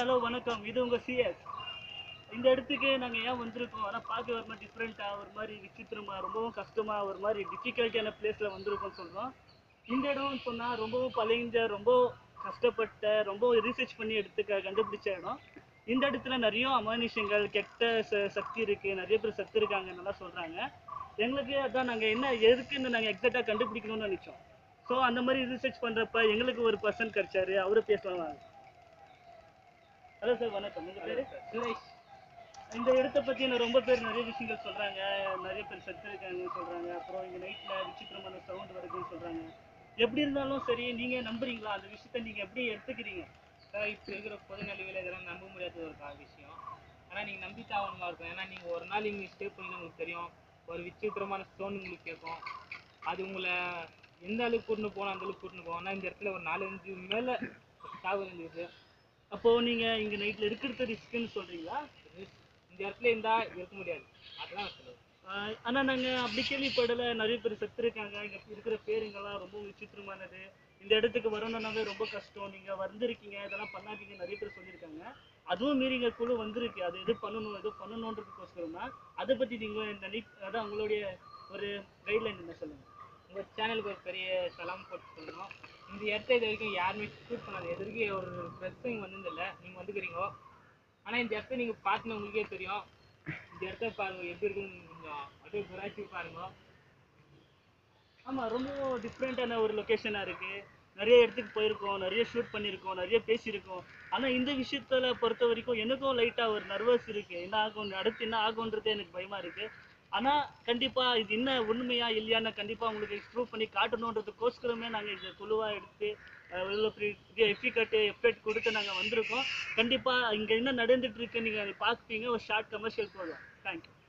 hello வணக்கம் இது உங்க சிஎஸ் இந்த இடத்துக்கு நாங்க ஏன் வந்திருக்கோம் ஆனா பார்க்க ஒரு மாதிரி டிஃப்ரெண்டா ஒரு மாதிரி விசித்திரமா ரொம்பவும் கஷ்டமா ஒரு மாதிரி டிஃபிகல்ட்டியான பிளேஸ்ல வந்திருக்கோம் சொல்றோம் இந்த இடம் சொன்னா ரொம்பவும் பழைஞ்ச ரொம்ப கஷ்டப்பட்ட ரொம்ப ரிசர்ச் பண்ணி எடுத்துக்க கண்டுபிடிச்ச இடம் இந்த இடத்துல நிறைய அமானுஷங்கள் கெட்ட ச- சக்தி இருக்கு நிறைய பேர் சத்து இருக்காங்க நல்லா சொல்றாங்க எங்களுக்கு அதான் நாங்க என்ன எதுக்குன்னு நாங்க எக்ஸாக்டா கண்டுபிடிக்கணும்னு நினைச்சோம் ஸோ அந்த மாதிரி ரிசர்ச் பண்றப்ப எங்களுக்கு ஒரு பர்சன் கிடைச்சாரு அவரு பேசலாம் வாங்க ஹலோ சார் வணக்கம் உங்க பேரு சுரேஷ் இந்த இடத்த பத்தி நான் ரொம்ப பேர் நிறைய விஷயங்கள் சொல்றாங்க நிறைய பேர் செத்து இருக்காங்கன்னு சொல்றாங்க அப்புறம் இங்க நைட்ல விசித்திரமான சவுண்ட் வருதுன்னு சொல்றாங்க எப்படி இருந்தாலும் சரி நீங்க நம்புறீங்களா அந்த விஷயத்த நீங்க எப்படி எடுத்துக்கிறீங்க சார் இப்போ இருக்கிற பொது நிலையில் இதெல்லாம் நம்ப முடியாத ஒரு கா- விஷயம் ஆனால் நீங்கள் நம்பித்தான் ஆகணுமா இருக்கும் ஏன்னா நீங்கள் ஒரு நாள் இங்கே ஸ்டே பண்ணி உங்களுக்கு தெரியும் ஒரு விசித்திரமான ஸ்டோன் உங்களுக்கு கேட்கும் அது உங்களை எந்த அளவுக்கு கூட்டின்னு போகணும் அந்த அளவுக்கு கூட்டின்னு போகும் ஆனால் இந்த இடத்துல ஒரு நாலஞ்சு மேலே சாவு இருந்துருக்கு அப்போ நீங்க இங்க நைட்ல இருக்கிறது ரிஸ்க்னு சொல்றீங்களா இந்த இடத்துல இருந்தால் இருக்க முடியாது அதெல்லாம் நான் சொல்லுவேன் ஆஹ் ஆனா நாங்க அப்படி கேள்விப்படல நிறைய பேர் செத்து இருக்காங்க இங்க இருக்கிற பேருங்கெல்லாம் ரொம்ப விசித்திரமானது இந்த இடத்துக்கு வரணும்னாவே ரொம்ப கஷ்டம் நீங்க வந்திருக்கீங்க இதெல்லாம் பண்ணாதீங்க நிறைய பேர் சொல்லியிருக்காங்க அதுவும் மீறி இங்க குழு வந்திருக்கு அது எது பண்ணணும் எது பண்ணணுன்றதுக்கோசரம் தான் அதை பத்தி நீங்க நினை அதான் உங்களுடைய ஒரு கைட்லைன் என்ன சொல்லுங்க உங்கள் சேனலுக்கு ஒரு பெரிய சலாம் போட்டு சொல்லணும் இந்த இடத்த இது வரைக்கும் யாருமே ஷூட் பண்ணாது இது வரைக்கும் ஒரு ப்ரெஸ்ஸும் இங்கே வந்ததில்லை நீங்கள் வந்துக்கிறீங்க ஆனால் இந்த இடத்த நீங்கள் பார்த்துன்னு உங்களுக்கே தெரியும் இந்த இடத்த பாருங்க எப்படி இருக்குன்னு கொஞ்சம் அப்படியே புராட்சி பாருங்க ஆமா ரொம்ப டிஃப்ரெண்டான ஒரு லொகேஷனா இருக்கு நிறைய இடத்துக்கு போயிருக்கோம் நிறைய ஷூட் பண்ணியிருக்கோம் நிறைய பேசியிருக்கோம் ஆனா இந்த விஷயத்துல பொறுத்த வரைக்கும் எனக்கும் லைட்டா ஒரு நர்வஸ் இருக்கு என்ன ஆகும் அடுத்து என்ன ஆகும்ன்றது எனக்கு பயமா இருக்கு ஆனா கண்டிப்பா இது என்ன உண்மையா இல்லையான்னு கண்டிப்பா உங்களுக்கு ப்ரூவ் பண்ணி காட்டணுன்றதுக்கோஸ்கரமே நாங்க இந்த குழுவா எடுத்து அஹ், இவ்வளவு பெரிய எஃபிகட் எஃபெக்ட் கொடுத்து நாங்க வந்திருக்கோம் கண்டிப்பா இங்க என்ன நடந்துட்டு இருக்கு நீங்க அதை பார்ப்பீங்க ஒரு ஷார்ட் கமர்ஷியல் போதும் தேங்க்யூ